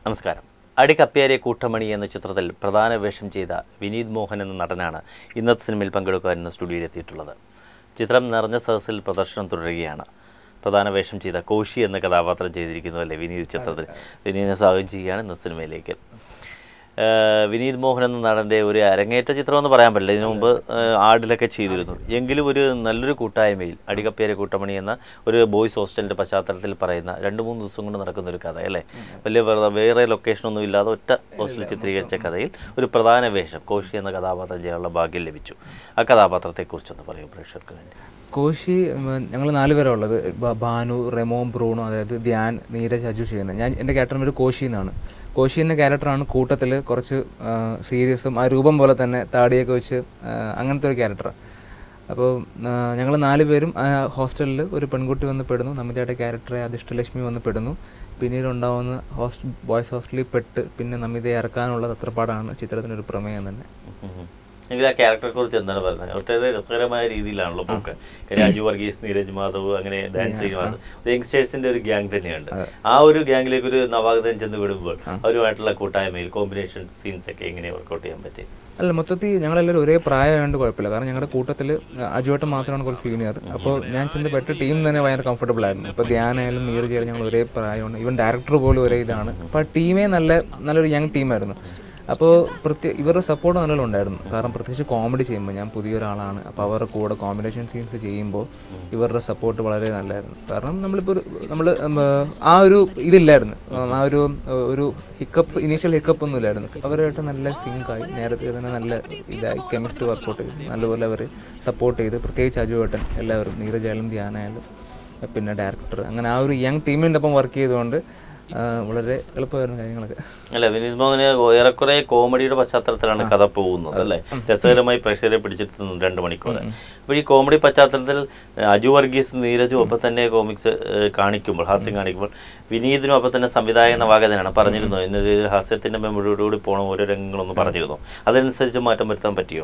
നമസ്കാരം അടികപ്പേരെ കൂട്ടമണി എന്ന ചിത്രത്തിൽ പ്രധാന വേഷം ചെയ്ത വിനീത് മോഹൻ എന്ന നടനാണ് ഇന്നത്തെ സിനിമയിൽ പങ്കെടുക്കാൻ ഇന്ന് സ്റ്റുഡിയോയിൽ എത്തിയിട്ടുള്ളത് ചിത്രം നിറഞ്ഞ സദസ്സിൽ പ്രദർശനം തുടരുകയാണ് പ്രധാന വേഷം ചെയ്ത കോശി എന്ന കഥാപാത്രം ചെയ്തിരിക്കുന്നു അല്ലേ വിനീത് ചിത്രത്തിൽ വിനീതിനെ സ്വാഗതം ചെയ്യുകയാണ് ഇന്ന് സിനിമയിലേക്ക് ഏഹ് വിനീത് മോഹൻ എന്ന നടൻ്റെ ഒരു അരങ്ങേറ്റ ചിത്രം എന്ന് പറയാൻ പറ്റില്ല ഇതിനു മുമ്പ് ഏഹ് ആടിലൊക്കെ ചെയ്തിരുന്നു എങ്കിലും ഒരു നല്ലൊരു കൂട്ടായ്മയിൽ അടികപ്പേരെ കൂട്ടമണി എന്ന ഒരു ബോയ്സ് ഹോസ്റ്റലിൻ്റെ പശ്ചാത്തലത്തിൽ പറയുന്ന രണ്ട് മൂന്ന് ദിവസം കൊണ്ട് നടക്കുന്ന ഒരു കഥ അല്ലേ വലിയ വേറെ- വേറെ ലൊക്കേഷനൊന്നും ഇല്ലാതെ ഒറ്റ ഹോസ്റ്റലിൽ ചിത്രീകരിച്ച കഥയിൽ ഒരു പ്രധാന വേഷം കോശി എന്ന കഥാപാത്രം ചെയ്യാനുള്ള ഭാഗ്യം ലഭിച്ചു ആ കഥാപാത്രത്തെക്കുറിച്ചൊന്ന് പറയൂ പ്രേക്ഷകർക്ക് വേണ്ടി കോശി ഞങ്ങൾ നാല് പേരാണ് ഉള്ളത് ബ- ഭാനു റെമോ ബ്രൂണോ അതായത് ധ്യാൻ നീരജ് അജു ചെയ്യുന്നത് ഞാൻ എൻ്റെ ക്യാരക്ടർ പേര് കോശി എന്നാണ് കോശി എന്ന ക്യാരക്ടറാണ് കൂട്ടത്തിൽ കുറച്ച് സീരിയസും ആ രൂപം പോലെ തന്നെ താടിയൊക്കെ വെച്ച് ആ, അങ്ങനത്തെ ഒരു ക്യാരക്ടർ അപ്പോൾ ഞങ്ങൾ നാല് പേരും ആ ഹോസ്റ്റലിൽ ഒരു പെൺകുട്ടി വന്ന് പെടുന്നു നമിതയുടെ ക്യാരക്ടറെ അധിഷ്ഠലക്ഷ്മി വന്ന് പെടുന്നു പിന്നീട് ഉണ്ടാവുന്ന ഹോസ്റ്റൽ ബോയ്സ് ഹോസ്റ്റലിൽ പെട്ട് പിന്നെ നമിതയെ ഇറക്കാനുള്ള തത്രപ്പാടാണ് ചിത്രത്തിൻ്റെ ഒരു പ്രമേയം തന്നെ എങ്കിൽ ആ ക്യാരക്ടറെ കുറിച്ച് എന്താണ് പറയുന്നത് ഒട്ടേറെ രസകരമായ രീതിയിലാണല്ലോ പോക്ക് രാജു വർഗീസ് നീരജ് മാധവ് അങ്ങനെ ഡാൻസ് ശ്രീനിവാസ് ഒരു യങ്സ്റ്റേഴ്സിന്റെ ഒരു ഗ്യാങ് തന്നെയുണ്ട് ആ ഒരു ഗ്യാങ്ങിലേക്ക് ഒരു നവാഗതൻ ചെന്ന് വിടുമ്പോൾ അവരുമായിട്ടുള്ള കൂട്ടായ്മയിൽ കോമ്പിനേഷൻ സീൻസ് ഒക്കെ എങ്ങനെ വർക്കൗട്ട് ചെയ്യാൻ പറ്റി അല്ല മൊത്തത്തിൽ ഞങ്ങളെല്ലാവരും ഒരേ പ്രായമായതുകൊണ്ട് കുഴപ്പമില്ല കാരണം ഞങ്ങളുടെ കൂട്ടത്തിൽ അജുവേട്ടൻ മാത്രമാണ് കുറച്ച് സീനിയർ അപ്പോൾ ഞാൻ ചെന്ന് പെട്ട ടീം തന്നെ ഭയങ്കര കംഫർട്ടബിൾ ആയിരുന്നു ഇപ്പോൾ ധ്യാനായാലും നീരജായാലും ഞങ്ങൾ ഒരേ പ്രായമാണ് ഈവൻ ഡയറക്ടർ പോലും ഒരേ ഇതാണ് അപ്പോൾ ആ ടീമേ നല്ല നല്ലൊരു യങ് ടീമായിരുന്നു അപ്പോൾ പ്രത്യേക ഇവരുടെ സപ്പോർട്ട് നല്ലോണം ഉണ്ടായിരുന്നു കാരണം പ്രത്യേകിച്ച് കോമഡി ചെയ്യുമ്പോൾ ഞാൻ പുതിയൊരാളാണ് അപ്പോൾ അവരുടെ കൂടെ കോമ്പിനേഷൻ സീൻസ് ചെയ്യുമ്പോൾ ഇവരുടെ സപ്പോർട്ട് വളരെ നല്ലതായിരുന്നു കാരണം നമ്മളിപ്പോൾ ഒരു നമ്മൾ ആ ഒരു ഇതില്ലായിരുന്നു ഉം, ആ ഒരു ഒരു ഹിക്കപ്പ് ഇനീഷ്യൽ ഹിക്കപ്പ് ഒന്നും ഇല്ലായിരുന്നു അവരുമായിട്ട് നല്ല സിങ്കായി നേരത്തെ തന്നെ നല്ല ഇതായി കെമിസ്ട്രി വർക്കൗട്ട് ചെയ്തു നല്ലപോലെ അവർ സപ്പോർട്ട് ചെയ്ത് പ്രത്യേകിച്ച് അജുവേട്ടൻ എല്ലാവരും നീരജായാലും ധ്യാനായാലും പിന്നെ ഡയറക്ടർ അങ്ങനെ ആ ഒരു യങ് ടീമിൻ്റെ ഒപ്പം വർക്ക് ചെയ്തുകൊണ്ട് ആ, വളരെ എളുപ്പമായിരുന്നു കാര്യങ്ങളൊക്കെ അല്ല വിനീത് മോഹന് ഏറെക്കുറെ കോമഡിയുടെ പശ്ചാത്തലത്തിലാണ് കഥ പോകുന്നത് അല്ലേ രസകരമായി പ്രേക്ഷകരെ പിടിച്ചിരുത്തുന്നു രണ്ട് മണിക്കൂർ അപ്പോൾ ഈ കോമഡി പശ്ചാത്തലത്തിൽ ഏഹ്, അജു വർഗീസ് നീരജും ഒപ്പം തന്നെ കോമിക്സ് ഏഹ്, കാണിക്കുമ്പോൾ ഹാസ്യം കാണിക്കുമ്പോൾ വിനീതിനും ഒപ്പം തന്നെ സംവിധായക നവാഗതനാണ് പറഞ്ഞിരുന്നു എന്ന രീതിയിൽ ഹാസ്യത്തിന്റെ മെമ്മറിയോടുകൂടി പോകണം ഓരോ രംഗങ്ങളൊന്ന് പറഞ്ഞിരുന്നു അതനുസരിച്ച് മാറ്റം വരുത്താൻ പറ്റിയോ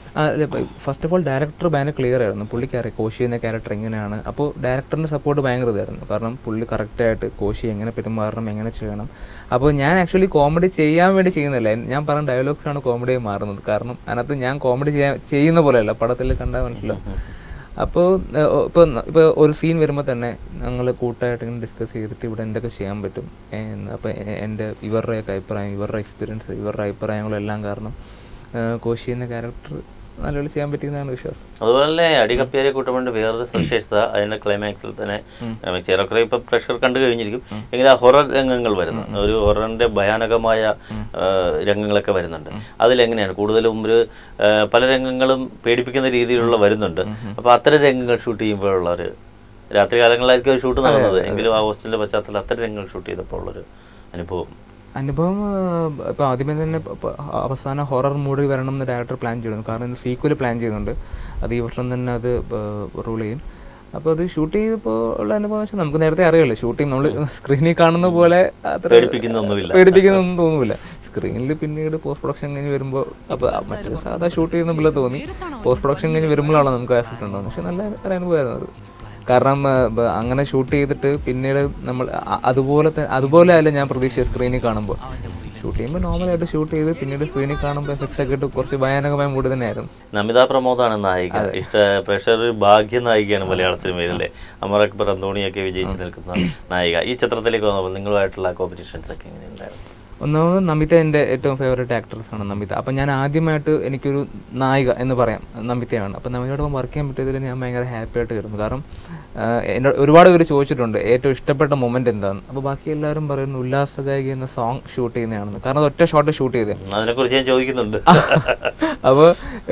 ഫസ്റ്റ് ഓഫ് ഓൾ ഡയറക്ടർ ഭയങ്കര ക്ലിയർ ആയിരുന്നു പുള്ളിക്കറിയാം കോശി എന്ന ക്യാരക്ടർ എങ്ങനെയാണ് അപ്പോൾ ഡയറക്ടറിൻ്റെ സപ്പോർട്ട് ഭയങ്കര ഇതായിരുന്നു കാരണം പുള്ളി കറക്റ്റായിട്ട് കോശി എങ്ങനെ പെരുമാറണം എങ്ങനെ ചെയ്യണം അപ്പോൾ ഞാൻ ആക്ച്വലി കോമഡി ചെയ്യാൻ വേണ്ടി ചെയ്യുന്നില്ല ഞാൻ പറഞ്ഞ ഡയലോഗ്സ് ആണ് കോമഡിയായി മാറുന്നത് കാരണം അതിനകത്ത് ഞാൻ കോമഡി ചെയ്യാൻ ചെയ്യുന്ന പോലെയല്ല പടത്തിൽ കണ്ടാൽ മനസ്സിലാവും അപ്പോൾ ഇപ്പോൾ ഇപ്പോൾ ഒരു സീൻ വരുമ്പോൾ തന്നെ ഞങ്ങൾ കൂട്ടായിട്ട് ഇങ്ങനെ ഡിസ്കസ് ചെയ്തിട്ട് ഇവിടെ എന്തൊക്കെ ചെയ്യാൻ പറ്റും അപ്പോൾ എൻ്റെ ഇവരുടെയൊക്കെ അഭിപ്രായം ഇവരുടെ എക്സ്പീരിയൻസ് ഇവരുടെ അഭിപ്രായങ്ങളെല്ലാം കാരണം ഏഹ് കോശി എന്ന ക്യാരക്ടർ നല്ലപോലെ ചെയ്യാൻ പറ്റിയെന്നാണ് വിശ്വാസം അതുപോലെ തന്നെ അടികപ്പിയാരെ കൂട്ടമണ്ട് വേറൊരു സവിശേഷത അതിന്റെ ക്ലൈമാക്സിൽ തന്നെ ചേറക്കുറെ ഇപ്പൊ പ്രഷർ കണ്ടു കഴിഞ്ഞിരിക്കും എങ്കിലും ആ ഹൊറർ രംഗങ്ങൾ വരുന്നു ഒരു ഹൊററിന്റെ ഭയാനകമായ ആ, രംഗങ്ങളൊക്കെ വരുന്നുണ്ട് അതിലെങ്ങനെയാണ് കൂടുതലും ഒരു ആ, പല രംഗങ്ങളും പേടിപ്പിക്കുന്ന രീതിയിലുള്ള വരുന്നുണ്ട് അപ്പൊ അത്തരം രംഗങ്ങൾ ഷൂട്ട് ചെയ്യുമ്പോഴുള്ള ഒരു രാത്രി കാലങ്ങളിലായിരിക്കും ഷൂട്ട് നടന്നത് എങ്കിലും ആ ഹോസ്റ്റലിന്റെ പശ്ചാത്തലത്തിൽ അത്തരം രംഗങ്ങൾ ഷൂട്ട് ചെയ്തപ്പോൾ ഉള്ളൊരു അനുഭവം അനുഭവം ഇപ്പോൾ ആദ്യമേ തന്നെ പ- പ- അവസാന ഹൊറർ മൂഡിൽ വരണം എന്ന് ഡയറക്ടർ പ്ലാൻ ചെയ്തിരുന്നു കാരണം ഇത് സീക്വൽ പ്ലാൻ ചെയ്യുന്നുണ്ട് അത് ഈ വർഷം തന്നെ അത് റൂൾ ചെയ്യും അപ്പോൾ അത് ഷൂട്ട് ചെയ്തപ്പോൾ ഉള്ള അനുഭവം എന്ന് വെച്ചാൽ നമുക്ക് നേരത്തെ അറിയാമല്ലോ ഷൂട്ടിങ് നമ്മൾ സ്ക്രീനിൽ കാണുന്ന പോലെ അത്ര പേടിപ്പിക്കുന്നൊന്നുമില്ല പേടിപ്പിക്കുന്നൊന്നും തോന്നുന്നില്ല സ്ക്രീനിൽ പിന്നീട് പോസ്റ്റ് പ്രൊഡക്ഷൻ കഴിഞ്ഞ് വരുമ്പോൾ അപ്പോൾ മറ്റേ സാധാ ഷൂട്ട് ചെയ്യുന്ന പോലെ തോന്നി പോസ്റ്റ് പ്രൊഡക്ഷൻ കഴിഞ്ഞ് വരുമ്പോഴാണ് നമുക്ക് എഫക്റ്റ് ഉണ്ടാകുന്നത് പക്ഷെ നല്ല ഒരു അനുഭവമായിരുന്നു അത് കാരണം ആ, ബ- അങ്ങനെ ഷൂട്ട് ചെയ്തിട്ട് പിന്നീട് നമ്മൾ അ- അതുപോലെ തന്നെ അതുപോലെ അല്ല ഞാൻ പ്രതീക്ഷിച്ച സ്ക്രീനിൽ കാണുമ്പോൾ ഷൂട്ട് ചെയ്യുമ്പോൾ നോർമലായിട്ട് ഷൂട്ട് ചെയ്ത് പിന്നീട് സ്ക്രീനിൽ കാണുമ്പോൾ എഫക്ട്സ് ഒക്കെ ഇട്ട് കുറച്ച് ഭയാനകമായ മൂഡ് തന്നെയായിരുന്നു നമിത പ്രമോദാണ് നായിക ഇഷ്ട പ്രേക്ഷകർ ഒരു ഭാഗ്യ നായികയാണ് മലയാള സിനിമയിൽ അല്ലേ അമർ അക്ബർ അന്തോണിയൊക്കെ വിജയിച്ച് നിൽക്കുന്ന നായിക ഈ ചിത്രത്തിലേക്ക് വന്നപ്പോൾ നിങ്ങളുമായിട്ടുള്ള കോമ്പറ്റീഷൻസ് ഒക്കെ എങ്ങനെയുണ്ടായിരുന്നു ഒന്നാമത് നമിത എൻ്റെ ഏറ്റവും ഫേവറേറ്റ് ആക്ട്രസ് ആണ് നമിത അപ്പം ഞാൻ ആദ്യമായിട്ട് എനിക്കൊരു നായിക എന്ന് പറയാം നമിതയാണ് അപ്പം നമിതയോടൊപ്പം വർക്ക് ചെയ്യാൻ പറ്റിയതിൽ ഞാൻ ഭയങ്കര ഹാപ്പി ആയിട്ട് കിടന്നു കാരണം ആഹ്, എന്നോട് ഒരുപാട് പേര് ചോദിച്ചിട്ടുണ്ട് ഏറ്റവും ഇഷ്ടപ്പെട്ട മൊമെന്റ് എന്താണെന്ന് അപ്പോൾ ബാക്കി എല്ലാവരും പറയുന്നു ഉല്ലാസഗായിക എന്ന സോങ് ഷൂട്ട് ചെയ്യുന്നതാണെന്ന് കാരണം അത് ഒറ്റ ഷോട്ട് ഷൂട്ട് ചെയ്തത് അതിനെക്കുറിച്ച് ഞാൻ ചോദിക്കുന്നുണ്ട് അപ്പോൾ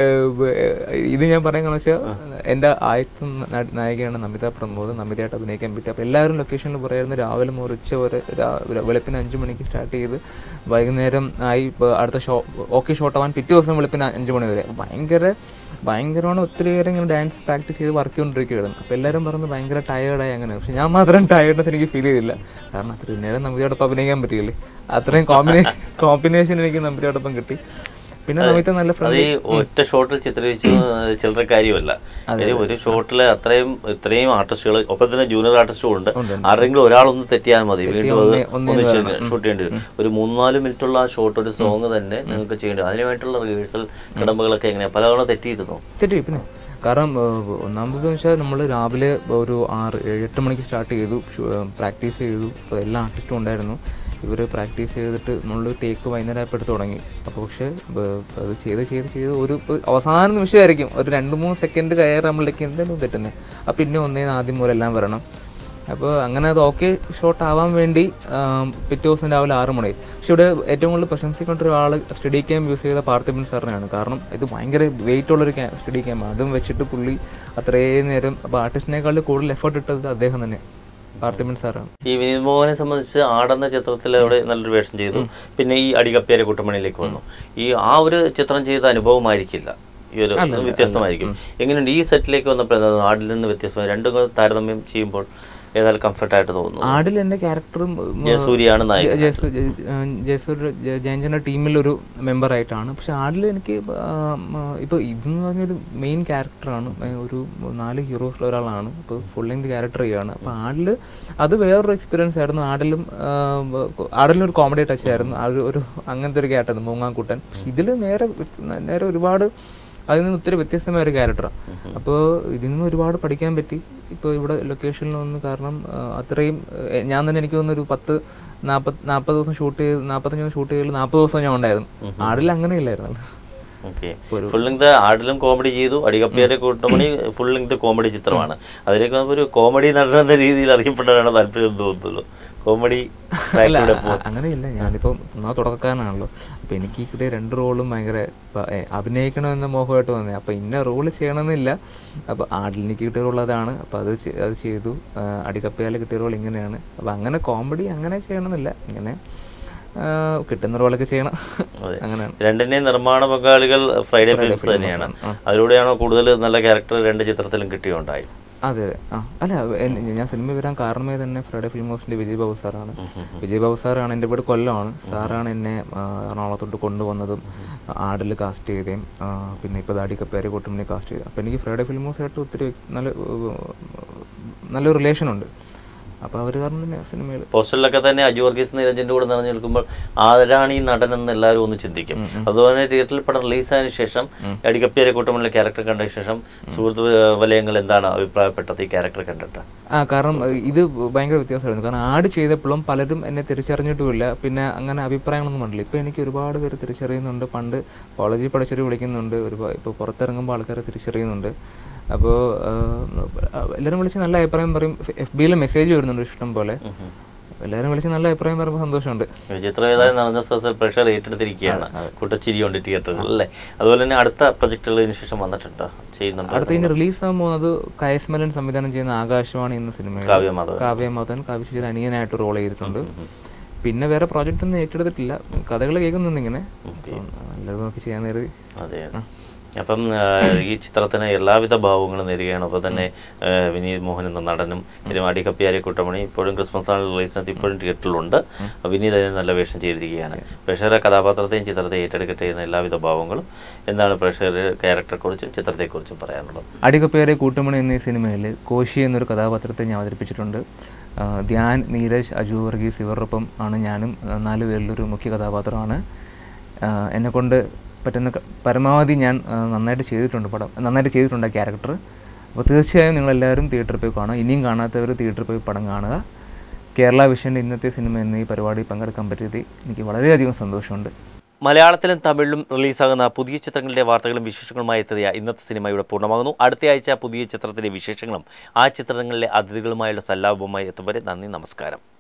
ഇത് ഞാൻ പറയാൻ കാരണം വെച്ചാൽ എൻ്റെ ആദ്യത്തെ ന- നായികയാണ് നമിത പ്രമോദ് നമിതയായിട്ട് അഭിനയിക്കാൻ പറ്റി അപ്പോൾ എല്ലാവരും ലൊക്കേഷനിൽ പറയായിരുന്നു രാവിലെ മുതൽ ഉച്ച വരെ രാ- വെളുപ്പിന് അഞ്ച് മണിക്ക് സ്റ്റാർട്ട് ചെയ്ത് വൈകുന്നേരം ആയി ഇപ്പൊ അടുത്ത ഷോ ഓക്കെ ഷോട്ട് ആവാൻ പിറ്റേ ദിവസം വെളുപ്പിന് അഞ്ച് മണി വരെ ഭയങ്കര ഭയങ്കരമാണ് ഒത്തിരി പേര് ഇങ്ങനെ ഡാൻസ് പ്രാക്ടീസ് ചെയ്ത് വർക്ക് ചെയ്തുകൊണ്ടിരിക്കുകയായിരുന്നു അപ്പോൾ എല്ലാവരും പറഞ്ഞു ഭയങ്കര ടയേർഡായി അങ്ങനെ പക്ഷെ ഞാൻ മാത്രം ടയേർഡ്നെസ് എനിക്ക് ഫീൽ ചെയ്തില്ല കാരണം അത്രയും നേരം നമിതയോടൊപ്പം അഭിനയിക്കാൻ പറ്റിയില്ലേ അത്രയും കോമ്പിനേഷൻ കോമ്പിനേഷൻ എനിക്ക് നമിതയോടൊപ്പം കിട്ടി പിന്നെ നമിത നല്ല അത് ഈ ഒറ്റ ഷോട്ടിൽ ചിത്രീകരിച്ചു ചില്ലറ കാര്യമല്ല കാര്യം ഒരു ഷോട്ടിൽ അത്രയും ഇത്രയും ആർട്ടിസ്റ്റുകൾ ഒപ്പം തന്നെ ജൂനിയർ ആർട്ടിസ്റ്റും ഉണ്ട് ആരെങ്കിലും ഒരാളൊന്ന് തെറ്റിയാൽ മതി വീണ്ടും അത് ഒന്നിച്ച് ഷൂട്ട് ചെയ്യേണ്ടി വരും ഒരു മൂന്നാല് മിനിറ്റുള്ള ആ ഷോട്ട് ഒരു സോങ് തന്നെ നിങ്ങൾക്ക് ചെയ്യേണ്ടി വരും അതിനുവേണ്ടിയുള്ള റിഹേഴ്സൽ കിടമ്പുകളൊക്കെ എങ്ങനെയാ പലതവണ തെറ്റിയിരുന്നു തെറ്റി പിന്നെ കാരണം ഏഹ്, ഒന്നാമത് വെച്ചാൽ നമ്മൾ രാവിലെ ഒരു ആറ് ഏഴ് എട്ട് മണിക്ക് സ്റ്റാർട്ട് ചെയ്തു പ്രാക്ടീസ് ചെയ്തു അപ്പോൾ എല്ലാ ആർട്ടിസ്റ്റും ഉണ്ടായിരുന്നു ഇവർ പ്രാക്ടീസ് ചെയ്തിട്ട് നമ്മൾ ടേക്ക് വൈകുന്നേരം ആയപ്പോൾ എടുത്ത് തുടങ്ങി അപ്പോൾ പക്ഷേ ബ- അത് ചെയ്ത് ചെയ്ത് ചെയ്ത് ഒരു ഇപ്പൊ അവസാന നിമിഷമായിരിക്കും ഒരു രണ്ട് മൂന്ന് സെക്കൻഡ് കയറുമ്പോഴേക്ക് എന്തെങ്കിലും തെറ്റുന്നത് അപ്പോൾ പിന്നെ ഒന്നേന്ന് ആദ്യം മുതൽ എല്ലാം വരണം അപ്പോൾ അങ്ങനെ അത് ഓക്കെ ഷോട്ട് ആവാൻ വേണ്ടി ആം, പിറ്റേ ദിവസം രാവിലെ ആറ് മണി പക്ഷെ ഇവിടെ ഏറ്റവും കൂടുതൽ പ്രശംസിക്കേണ്ട ഒരാൾ സ്റ്റഡി ക്യാം യൂസ് ചെയ്ത പാർത്ഥിബൻ സാറിനെയാണ് കാരണം ഇത് ഭയങ്കര വെയിറ്റ് ഉള്ളൊരു ക്യാ സ്റ്റഡി ക്യാം അതും വെച്ചിട്ട് പുള്ളി അത്രയും നേരം അപ്പോൾ ആർട്ടിസ്റ്റിനേക്കാൾ കൂടുതൽ എഫേർട്ട് ഇട്ടത് അദ്ദേഹം തന്നെ പാർത്ഥിബൻ സാറാണ് ഈ വിനീത് മോഹനെ സംബന്ധിച്ച് ആടെന്ന ചിത്രത്തിൽ അവിടെ നല്ലൊരു വേഷം ചെയ്തു പിന്നെ ഈ അടികപ്പേരെ കുട്ടമണിയിലേക്ക് വന്നു ഈ ആ ഒരു ചിത്രം ചെയ്ത അനുഭവമായിരിക്കില്ല ഈ ഒരു വ്യത്യസ്തമായിരിക്കും എങ്ങനെയുണ്ട് ഈ സെറ്റിലേക്ക് വന്നപ്പോൾ എന്താണ് ആടിൽ നിന്ന് വ്യത്യസ്തമായി രണ്ടും കൂടെ താരതമ്യം ചെയ്യുമ്പോൾ ഏതായാലും കംഫർട്ടായിട്ട് തോന്നുന്നു ആടിൽ എൻ്റെ ക്യാരക്ടറും ജയസൂര്യാണ് നായകൻ ജയസൂര്യ ജയഞ്ചൻ്റെ ടീമിലൊരു മെമ്പറായിട്ടാണ് പക്ഷെ ആടിൽ എനിക്ക് ഇപ്പോൾ ഇതെന്ന് പറഞ്ഞൊരു മെയിൻ ക്യാരക്ടറാണ് ഒരു നാല് ഹീറോസിൽ ഒരാളാണ് ഇപ്പോൾ ഫുൾ ലെങ്ത് ക്യാരക്ടർ ചെയ്യാണ് അപ്പോൾ ആടിൽ അത് വേറൊരു എക്സ്പീരിയൻസ് ആയിരുന്നു ആടിലും ആടിലും ഒരു കോമഡി ടച്ച് ആയിരുന്നു ആ ഒരു- ഒരു അങ്ങനത്തെ ഒരു ക്യാരക്ടർ മൂങ്ങാക്കുട്ടൻ ഇതിൽ നേരെ വ്യത്യ- നേരെ ഒരുപാട് അതിൽ നിന്ന് ഒത്തിരി വ്യത്യസ്തമായ ഒരു ക്യാരക്ടറാണ് അപ്പോൾ ഇതിൽ നിന്ന് ഒരുപാട് പഠിക്കാൻ പറ്റി ഇപ്പോൾ ഇവിടെ ലൊക്കേഷനിൽ വന്ന് കാരണം ആ, അത്രയും ഏ, ഞാൻ തന്നെ എനിക്ക് തോന്നുന്നു ഒരു പത്ത് നാൽപ്പത് നാൽപ്പത് ദിവസം ഷൂട്ട് ചെയ്ത് നാൽപ്പത്തഞ്ച് ദിവസം ഷൂട്ട് ചെയ്ത് നാൽപ്പത് ദിവസം ഞാൻ ഉണ്ടായിരുന്നു ആടിൽ അങ്ങനെയില്ലായിരുന്നു ഓക്കെ ഫുൾ ലെങ്ത് ആടിലും കോമഡി ചെയ്തു അടികപ്പേരെ കൂട്ടമണി ഫുൾ ലെങ്ത് കോമഡി ചിത്രമാണ് അതിലേക്ക് നമുക്ക് ഒരു കോമഡി നടന്ന രീതിയിൽ അറിയപ്പെടാനാണ് താല്പര്യം തോന്നുന്നുള്ളൂ കോമഡി ട്രാക്കിലൂടെ അ- അങ്ങനെയില്ല ഞാനിപ്പോൾ ഒന്നാമത് തുടക്കക്കാരനാണല്ലോ അപ്പോൾ എനിക്ക് ഈ കിട്ടിയ രണ്ട് റോളും ഭയങ്കര ഇപ്പൊ, ഏ, അഭിനയിക്കണമെന്ന മോഹമായിട്ട് വന്നത് അപ്പോൾ ഇന്ന റോള് ചെയ്യണമെന്നില്ല അപ്പോൾ ആടിൽ എനിക്ക് കിട്ടിയ റോൾ അതാണ് അപ്പോൾ അത് ചെ- അത് ചെയ്തു ആ, അടികപ്പയാൽ കിട്ടിയ റോൾ ഇങ്ങനെയാണ് അപ്പോൾ അങ്ങനെ കോമഡി അങ്ങനെ ചെയ്യണമെന്നില്ല ഇങ്ങനെ ആ, കിട്ടുന്ന റോളൊക്കെ ചെയ്യണം അങ്ങനെയാണ് രണ്ടിന്റെയും നിർമ്മാണ പങ്കാളികൾ ഫ്രൈഡേ ഫിലിംസ് തന്നെയാണ് അതിലൂടെയാണോ കൂടുതൽ നല്ല ക്യാരക്ടർ രണ്ട് ചിത്രത്തിലും കിട്ടിയുണ്ടായി അതെ അതെ ആ അല്ല എൻ- ഞാൻ സിനിമ വരാൻ കാരണമേ തന്നെ ഫ്രൈഡേ ഫിലിം ഹൗസിന്റെ വിജയ് ബാബു സാറാണ് വിജയ് ബാബു സാറാണ് എൻ്റെ വീട് കൊല്ലമാണ് സാറാണ് എന്നെ ആ, എറണാകുളത്തോട്ട് കൊണ്ടുവന്നതും ആടിൽ കാസ്റ്റ് ചെയ്തേം ആ, പിന്നെ ഇപ്പോൾ ദാടി കപ്പേരെ കൂട്ടുമണി കാസ്റ്റ് ചെയ്തത് അപ്പോൾ എനിക്ക് ഫ്രൈഡേ ഫിലിം ഹൗസായിട്ട് ഒത്തിരി നല്ല ഏർ, നല്ലൊരു റിലേഷൻ ഉണ്ട് അപ്പോൾ അവർ കാരണം തന്നെ സിനിമയിൽ പോസ്റ്ററിലൊക്കെ തന്നെ അജു വർഗീസ് നിരഞ്ജന്റെ കൂടെ നിറഞ്ഞു നിൽക്കുമ്പോൾ ആരാണ് ഈ നടൻ എന്ന് എല്ലാവരും ഒന്ന് ചിന്തിക്കും അതുപോലെ തിയേറ്ററിൽ പടം റിലീസായതിനു ശേഷം അടികപ്പേരെ കൂട്ടമുള്ള ക്യാരക്ടർ കണ്ട ശേഷം സുഹൃത്ത് വലയങ്ങൾ എന്താണ് അഭിപ്രായപ്പെട്ടത് ഈ ക്യാരക്ടർ കണ്ടിട്ട് ആ കാരണം ഏഹ്, ഇത് ഭയങ്കര വ്യത്യാസമായിരുന്നു കാരണം ആഡ് ചെയ്തപ്പോഴും പലരും എന്നെ തിരിച്ചറിഞ്ഞിട്ടുമില്ല പിന്നെ അങ്ങനെ അഭിപ്രായങ്ങളൊന്നും കണ്ടില്ല ഇപ്പോൾ എനിക്ക് ഒരുപാട് പേര് തിരിച്ചറിയുന്നുണ്ട് പണ്ട് കോളേജിൽ പഠിച്ചവർ വിളിക്കുന്നുണ്ട് ഒരുപാട് ഇപ്പോൾ പുറത്തിറങ്ങുമ്പോൾ ആൾക്കാരെ തിരിച്ചറിയുന്നുണ്ട് അപ്പോൾ എല്ലാവരും വിളിച്ച് നല്ല അഭിപ്രായം പറയും എഫ് ബിയിൽ മെസ്സേജ് വരുന്നുണ്ട് ഇഷ്ടം പോലെ എല്ലാവരും വിളിച്ച് നല്ല അഭിപ്രായം പറയുമ്പോൾ സന്തോഷമുണ്ട് ചിത്രം ഏതായാലും നടന്ന സദസ്സിൽ പ്രഷർ ഏറ്റെടുത്തിരിക്കുകയാണ് കുട്ടച്ചിരിയുണ്ട് തിയേറ്ററുകളിൽ അല്ലേ അതുപോലെ തന്നെ അടുത്ത പ്രൊജക്ടുകൾ ഇതിന് ശേഷം വന്നിട്ടുണ്ട് ചെയ്യുന്നുണ്ട് അടുത്ത ഇനി റിലീസ് ആകാൻ പോകുന്നത് കയസ്മലൻ സംവിധാനം ചെയ്യുന്ന ആകാശവാണി എന്ന സിനിമയിൽ കാവ്യമാധവൻ കാവ്യമാധവൻ കാവ്യശേഷി അനിയനായിട്ട് റോൾ ചെയ്തിട്ടുണ്ട് പിന്നെ വേറെ പ്രോജക്റ്റ് ഒന്നും ഏറ്റെടുത്തിട്ടില്ല കഥകൾ കേൾക്കുന്നുണ്ട് ഇങ്ങനെ അപ്പം എല്ലാവരും നോക്കി ചെയ്യാൻ കരുതി അതെ അപ്പം ആ, ഈ ചിത്രത്തിന് എല്ലാവിധ ഭാവങ്ങളും നേരുകയാണ് അപ്പോൾ തന്നെ ആ, വിനീത് മോഹൻ എന്ന നടനും ഇരുമാടി കപ്പിയാരി കുട്ടമണി ഇപ്പോഴും ക്രിസ്മസ് നാളിൽ റിലീസിനകത്ത് ഇപ്പോഴും തിയേറ്ററിലുണ്ട് വിനീത് അതിന് നല്ല വേഷം ചെയ്തിരിക്കുകയാണ് പ്രേക്ഷകരെ കഥാപാത്രത്തെയും ചിത്രത്തെ ഏറ്റെടുക്കട്ടെ എന്ന എല്ലാവിധ ഭാവങ്ങളും എന്താണ് പ്രേക്ഷകരുടെ ക്യാരക്ടറെക്കുറിച്ചും ചിത്രത്തെക്കുറിച്ചും പറയാനുള്ളത് അടികപ്പേരെ കൂട്ടുമണി എന്നീ സിനിമയിൽ കോശി എന്നൊരു കഥാപാത്രത്തെ ഞാൻ അവതരിപ്പിച്ചിട്ടുണ്ട് ആ, ധ്യാൻ നീരജ് അജു വർഗീസ് ഇവരോടൊപ്പം ആണ് ഞാനും ആ, നാല് പേരിലൊരു മുഖ്യ കഥാപാത്രമാണ് എന്നെ കൊണ്ട് പറ്റുന്ന ക- പരമാവധി ഞാൻ ആ, നന്നായിട്ട് ചെയ്തിട്ടുണ്ട് പടം നന്നായിട്ട് ചെയ്തിട്ടുണ്ട് ആ ക്യാരക്ടർ അപ്പോൾ തീർച്ചയായും നിങ്ങളെല്ലാവരും തിയേറ്ററിൽ പോയി കാണുക ഇനിയും കാണാത്തവർ തിയേറ്ററിൽ പോയി പടം കാണുക കേരള വിഷൻ്റെ ഇന്നത്തെ സിനിമ എന്ന ഈ പരിപാടി പങ്കെടുക്കാൻ പറ്റിയത് എനിക്ക് വളരെയധികം സന്തോഷമുണ്ട് മലയാളത്തിലും തമിഴിലും റിലീസാകുന്ന പുതിയ ചിത്രങ്ങളുടെ വാർത്തകളും വിശേഷങ്ങളുമായി എത്തിയ ഇന്നത്തെ സിനിമ ഇവിടെ പൂർണ്ണമാകുന്നു അടുത്ത ആഴ്ച പുതിയ ചിത്രത്തിലെ വിശേഷങ്ങളും ആ ചിത്രങ്ങളിലെ അതിഥികളുമായുള്ള സല്ലാപവുമായി എത്തും വരെ നന്ദി നമസ്കാരം